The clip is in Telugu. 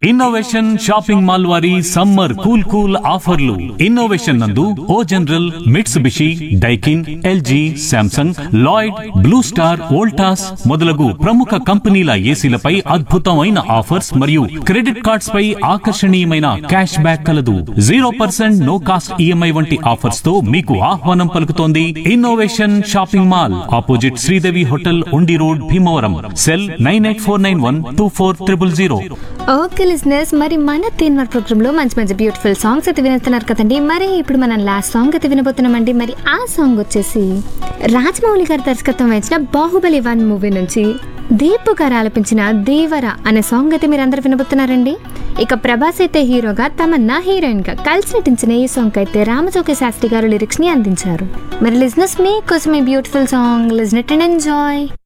ఇన్నోవేషన్ షాపింగ్ మాల్ వారి సమ్మర్ కూల్ కూల్ ఆఫర్లు ఇన్నోవేషన్ నందు O General Mitsubishi Daikin LG Samsung Lloyd Blue Star Voltas మొదలగు ప్రముఖ కంపెనీల ఏసీలపై అద్భుతమైన ఆఫర్స్ మరియు క్రెడిట్ కార్డ్స్ పై ఆకర్షణీయమైన క్యాష్ బ్యాక్ కలదు zero percent no cost EMI వంటి ఆఫర్స్ తో మీకు ఆహ్వానం పలుకుతోంది Innovation shopping mall opposite Sridevi hotel Undi road Bhimavaram cell nine eight four nine one two four triple zero okay listeners మరి మన తీన్మార్ ప్రోగ్రామ్ లో మంచి మంచి బ్యూటిఫుల్ సాంగ్స్ అయితే వినుతున్నారు కదండి మరి ఇప్పుడు మనం లాస్ట్ సాంగ్ అయితే వినబోతున్నామండి మరి ఆ సాంగ్ వచ్చేసి రాజమౌళి గారి దర్శకత్వం వహించిన బాహుబలి వన్ మూవీ నుంచి దీపు గారు ఆలపించిన దేవర అనే సాంగ్ అయితే మీరు అందరు వినబోతున్నారండి ఇక ప్రభాస్ అయితే హీరోగా తమన్నా హీరోయిన్ గా కలిసి నటించిన ఈ సాంగ్ అయితే రామజోగి శాస్త్రి గారు లిరిక్స్ ని అందించారు మరి లిజినెస్ మీకోసం ఈ beautiful song listen and enjoy